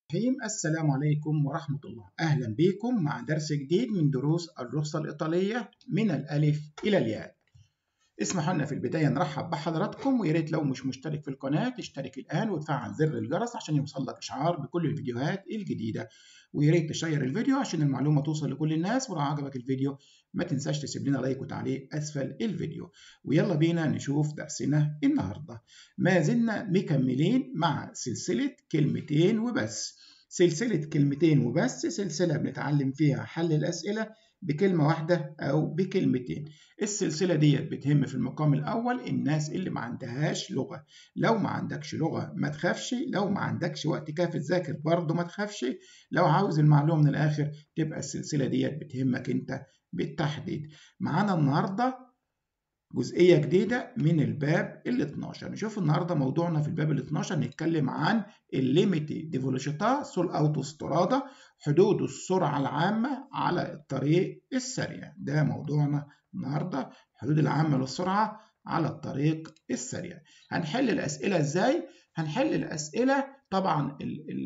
الرحيم السلام عليكم ورحمة الله أهلا بكم مع درس جديد من دروس الرخصة الإيطالية من الألف إلى الياء اسمحوا لنا في البداية نرحب بحضراتكم ويا ريت لو مش مشترك في القناة تشترك الآن وتفعل زر الجرس عشان يوصل لك إشعار بكل الفيديوهات الجديدة ويا ريت تشير الفيديو عشان المعلومة توصل لكل الناس ولو عجبك الفيديو ما تنساش تسيب لنا لايك وتعليق أسفل الفيديو ويلا بينا نشوف درسنا النهاردة ما زلنا مكملين مع سلسلة كلمتين وبس سلسلة كلمتين وبس سلسلة بنتعلم فيها حل الأسئلة بكلمة واحدة أو بكلمتين السلسلة ديت بتهم في المقام الأول الناس اللي ما عندهاش لغة لو ما عندكش لغة ما تخافش لو ما عندكش وقت كافي تذاكر برضه ما تخافش لو عاوز المعلومة من الآخر تبقى السلسلة ديت بتهمك أنت بالتحديد معانا النهاردة جزئية جديدة من الباب ال 12 نشوف النهاردة موضوعنا في الباب ال 12 نتكلم عن الليميتي دي فيلوشيتا سول اوتوسترادا حدود السرعة العامة على الطريق السريع ده موضوعنا النهاردة حدود العامة للسرعة على الطريق السريع هنحل الأسئلة إزاي؟ هنحل الأسئلة طبعا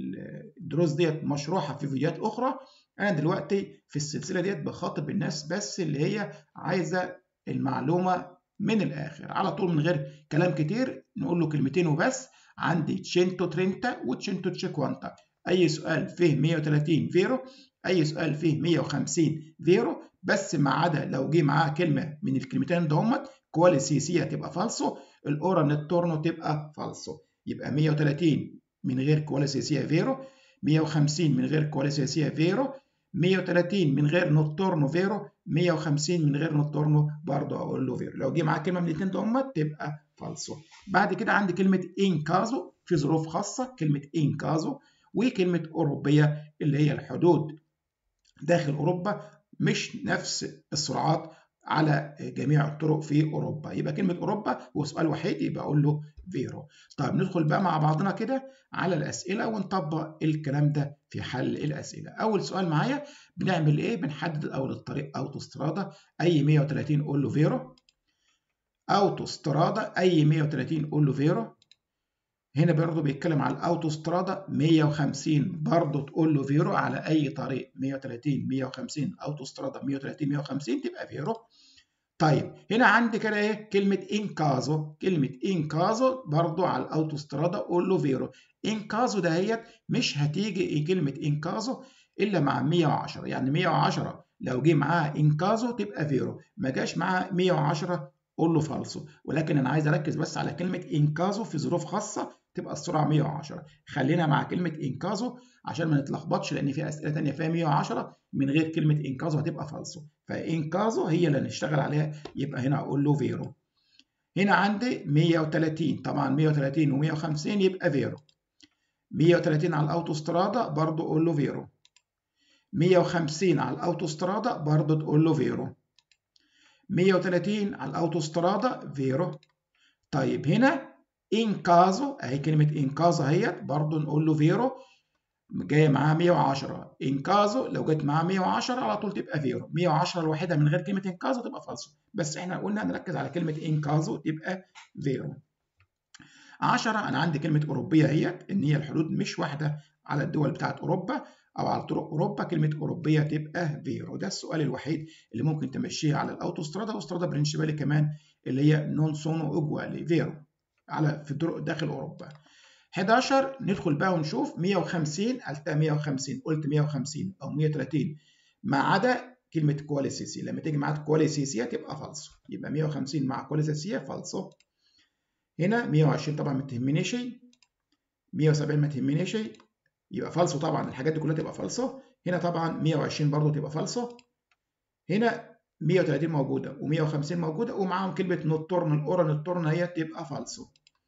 الدروس ديت مشروحة في فيديوهات أخرى أنا دلوقتي في السلسلة ديت بخاطب الناس بس اللي هي عايزة المعلومة من الآخر على طول من غير كلام كتير نقول له كلمتين وبس عندي تشينتو ترينتا وتشينتو تشيكوانتا أي سؤال فيه 130 فيرو أي سؤال فيه 150 فيرو بس ما عدا لو جه معاه كلمة من الكلمتين دهمت كواليسيسية تبقى فالسو الأورا نتورنو تبقى فالسو يبقى 130 من غير كواليسيسية فيرو 150 من غير كواليسيسية فيرو 130 من غير نوتورنو فيرو 150 من غير نوتورنو برضه اقول له فيرو لو جه معاه كلمه من الاثنين دول تبقى فالسو بعد كده عندي كلمه ان كازو في ظروف خاصه كلمه ان كازو وكلمه اوروبيه اللي هي الحدود داخل اوروبا مش نفس السرعات على جميع الطرق في اوروبا يبقى كلمه اوروبا هو سؤال وحيد يبقى اقول له فيرو طيب ندخل بقى مع بعضنا كده على الاسئله ونطبق الكلام ده في حل الاسئله اول سؤال معايا بنعمل ايه بنحدد اول الطريق اوتوسترادا اي 130 قول له فيرو اوتوسترادا اي 130 قول له فيرو هنا برضه بيتكلم على الاوتوسترادا 150 برضه تقول له فيرو على اي طريق 130 150 اوتوسترادا 130 150 تبقى فيرو طيب هنا عندي كده ايه كلمه انكازو كلمه انكازو برضه على الاوتوسترادا قول له فيرو انكازو دهيت مش هتيجي كلمه انكازو الا مع 110 يعني 110 لو جه معاها انكازو تبقى فيرو ما جاش معاها 110 قول له فالسو ولكن انا عايز اركز بس على كلمه انكازو في ظروف خاصه تبقى السرعه 110 خلينا مع كلمه انكازو عشان ما نتلخبطش لان في اسئله ثانيه فيها 110 من غير كلمه انكازو هتبقى فالسو فانكازو هي اللي هنشتغل عليها يبقى هنا اقول له فيرو هنا عندي 130 طبعا 130 و150 يبقى فيرو 130 على الاوتوسترادا برضه قول له فيرو 150 على الاوتوسترادا برضه تقول له فيرو 130 على الاوتوسترادا فيرو طيب هنا ان كازو اهي كلمه ان كازو اهيت برضه نقول له فيرو جايه معاها 110 ان كازو لو جت معاها 110 على طول تبقى فيرو 110 الوحيده من غير كلمه ان كازو تبقى فالسو بس احنا قلنا نركز على كلمه ان كازو تبقى فيرو 10 انا عندي كلمه اوروبيه اهيت ان هي الحدود مش واحده على الدول بتاعت اوروبا او على طرق اوروبا كلمه اوروبيه تبقى فيرو ده السؤال الوحيد اللي ممكن تمشيه على الاوتوسترادا واسترادا برنشبالي كمان اللي هي نون سونو اوجوالي فيرو على في الطرق داخل اوروبا 11 ندخل بقى ونشوف 150 قلتها 150 قلت 150 او 130 ما عدا كلمه كواليسيسي لما تيجي معاك كواليسيسيا تبقى فالسو يبقى 150 مع كواليسيسيا فالسو هنا 120 طبعا ما تهمنيش 170 ما تهمنيش يبقى فالسو طبعا الحاجات دي كلها تبقى فالسو هنا طبعا 120 برضه تبقى فالسو هنا 130 موجوده و150 موجوده ومعاهم كلمه نوتورن الاورا نوتورن هي تبقى فالسو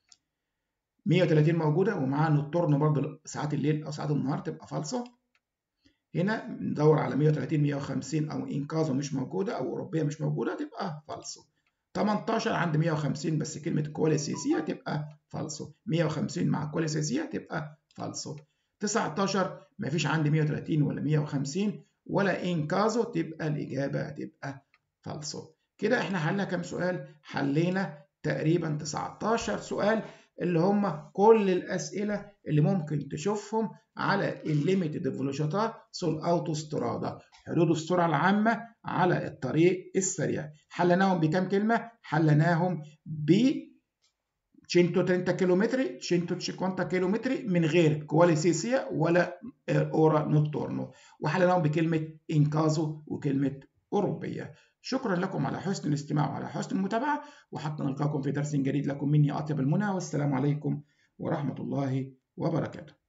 130 موجوده ومعاها نوتورن برضه ساعات الليل او ساعات النهار تبقى فالسو هنا ندور على 130 150 او انكازو مش موجوده او اوروبيه مش موجوده تبقى فالسو 18 عند 150 بس كلمه كواليسيسيه تبقى فالسو 150 مع كواليسيسيه تبقى فالسو 19 مفيش عندي 130 ولا 150 ولا انكازو تبقى الاجابه هتبقى فالسو كده احنا حلنا كام سؤال حلينا تقريبا 19 سؤال اللي هم كل الاسئله اللي ممكن تشوفهم على الليميتد فيلوشيتار سول اوتوسترادا حدود السرعه العامه على الطريق السريع حلناهم بكام كلمه حلناهم ب 130 كيلومتر 150 كيلومتر من غير كواليسيسيا ولا اورا نوتورنو وحلناهم بكلمه انكازو وكلمه اوروبيه شكرا لكم على حسن الاستماع وعلى حسن المتابعه وحتى نلقاكم في درس جديد لكم مني اطيب المنى والسلام عليكم ورحمه الله وبركاته